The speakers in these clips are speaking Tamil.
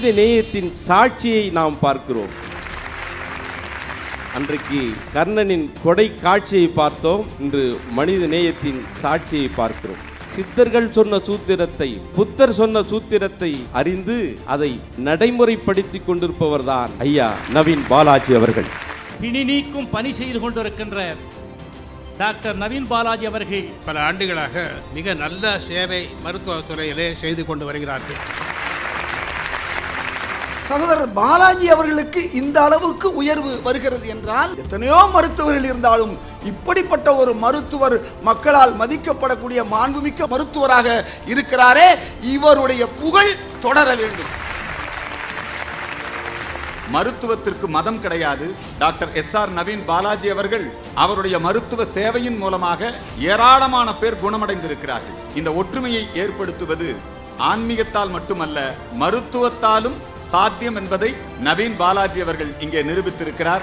மனித நேயத்தின் சாட்சியை நாம் பார்க்கிறோம் அன்றைக்கு கர்ணனின் கொடை காட்சியை பார்த்தோம் இன்று மனித நேயத்தின் சாட்சியை பார்க்கிறோம் சித்தர்கள் சொன்ன சூத்திரத்தை புத்தர் சொன்ன சூத்திரத்தை அறிந்து அதை நடைமுறைப்படுத்தி கொண்டிருப்பவர்தான் ஐயா நவீன் பாலாஜி அவர்கள் பிணி நீக்கும் பணி செய்து கொண்டிருக்கின்ற டாக்டர் நவீன் பாலாஜி அவர்கள் பல ஆண்டுகளாக மிக நல்ல சேவை மருத்துவத் துறையிலே செய்து கொண்டு வருகிறார்கள் சகோதரர் பாலாஜி அவர்களுக்கு இந்த அளவுக்கு உயர்வு வருகிறது என்றால் எத்தனையோ மருத்துவர்கள் இருந்தாலும் இப்படிப்பட்ட ஒரு மருத்துவர் மக்களால் மதிக்கப்படக்கூடிய மாண்புமிக்க மருத்துவராக இருக்கிறாரே இவருடைய புகழ் தொடர வேண்டும் மருத்துவத்திற்கு மதம் கிடையாது doctor S R Naveen Balaji அவர்கள் அவருடைய மருத்துவ சேவையின் மூலமாக ஏராளமான பேர் குணமடைந்திருக்கிறார்கள் இந்த ஒற்றுமையை ஏற்படுத்துவது ஆன்மீகத்தால் மட்டுமல்ல மருத்துவத்தாலும் சாத்தியம் என்பதை நவீன் பாலாஜி அவர்கள் இங்கே நிரூபித்திருக்கிறார்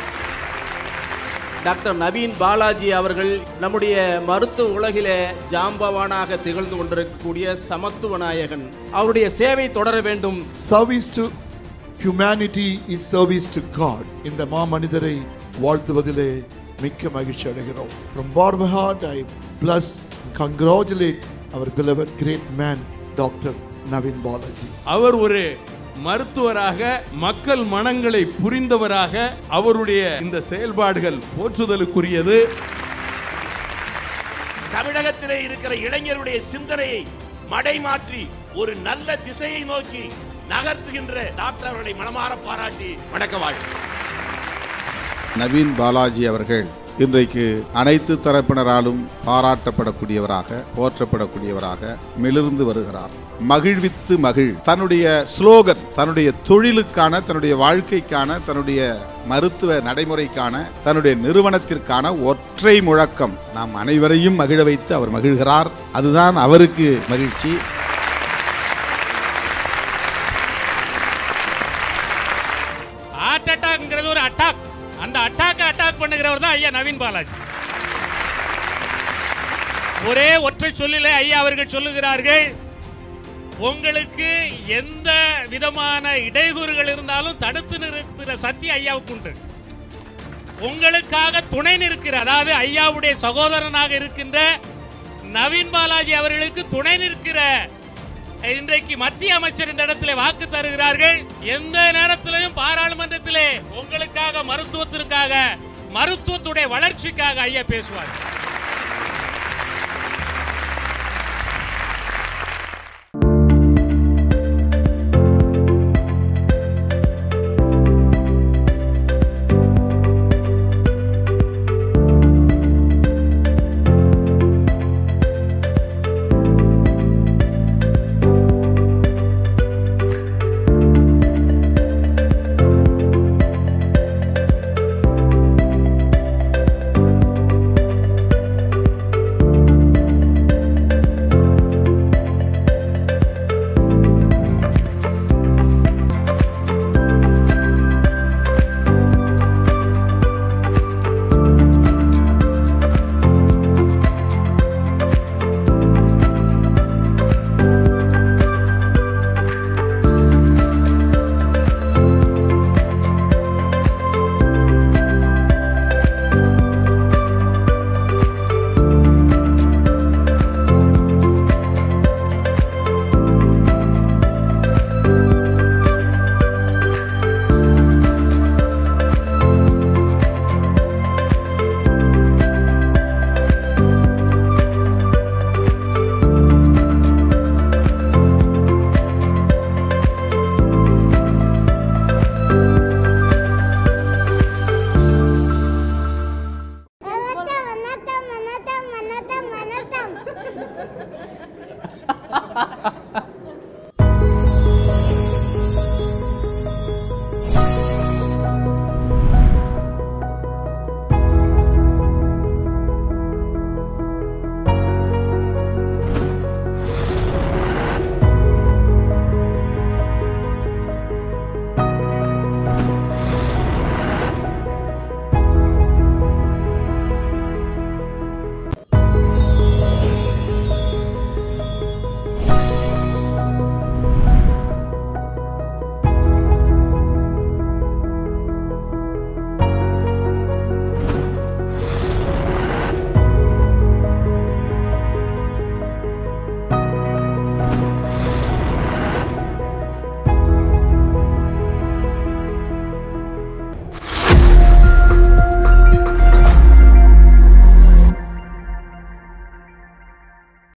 டாக்டர் நவீன் பாலாஜி அவர்கள் நம்முடைய மருத்துவ உலகிலே ஜாம்பவானாக திகழ்ந்து கொண்டிருக்கக்கூடிய சமத்துவ நாயகன் அவருடைய சேவை தொடர வேண்டும் service to humanity is service to God இந்த மாமனிதரை வாழ்த்துவதிலே மிக்க மகிழ்ச்சி அடைகிறோம் from bottom of heart I bless congratulate our beloved great man Dr. Navin Balaji அவர் ஒரு மருத்துவராக மக்கள் மனங்களை புரிந்தவராக அவருடைய இந்த செயல்பாடுகள் போற்றுதலுக்குரியது தமிழகத்திலே இருக்கிற இளைஞருடைய சிந்தனையை மடைமாற்றி ஒரு நல்ல திசையை நோக்கி நகர்த்துகின்ற டாக்டர் அவர்களை மனமாற பாராட்டி வணக்க வாழ்த்து நவீன் பாலாஜி அவர்கள் இன்றைக்கு அனைத்து தரப்பினராலும் பாராட்டப்படக்கூடியவராக போற்றப்படக்கூடியவராக மிளிர்ந்து வருகிறார் மகிழ்வித்து மகிழ் தன்னுடைய ஸ்லோகன் தன்னுடைய தொழிலுக்கான தன்னுடைய வாழ்க்கைக்கான தன்னுடைய மருத்துவ நடைமுறைக்கான தன்னுடைய நிறுவனத்திற்கான ஒற்றை முழக்கம் நாம் அனைவரையும் மகிழ வைத்து அவர் மகிழ்கிறார் அதுதான் அவருக்கு மகிழ்ச்சி ஹார்ட் அட்டாக்ங்கிறது ஒரு அட்டாக் அந்த அட்டாக்கை அட்டாக் பண்ணுகிறவர் தான் ஐயா நவீன் பாலாஜி ஒரே ஒற்றை சொல்லிலே ஐயா அவர்கள் சொல்லுகிறார்கள் உங்களுக்கு எந்த விதமான இடையூறுகள் இருந்தாலும் தடுத்து நிறுத்துகிற சக்தி ஐயாவுக்கு உண்டு உங்களுக்காக துணை நிற்கிற அதாவது ஐயாவுடைய சகோதரனாக இருக்கின்ற நவீன் பாலாஜி அவர்களுக்கு துணை நிற்கிற இன்றைக்கு மத்திய அமைச்சர் இந்த இடத்திலே வாக்கு தருகிறார்கள் எந்த நேரத்திலையும் பாராளுமன்றத்திலே உங்களுக்காக மருத்துவத்திற்காக மருத்துவத்துடைய வளர்ச்சிக்காக ஐயா பேசுவார்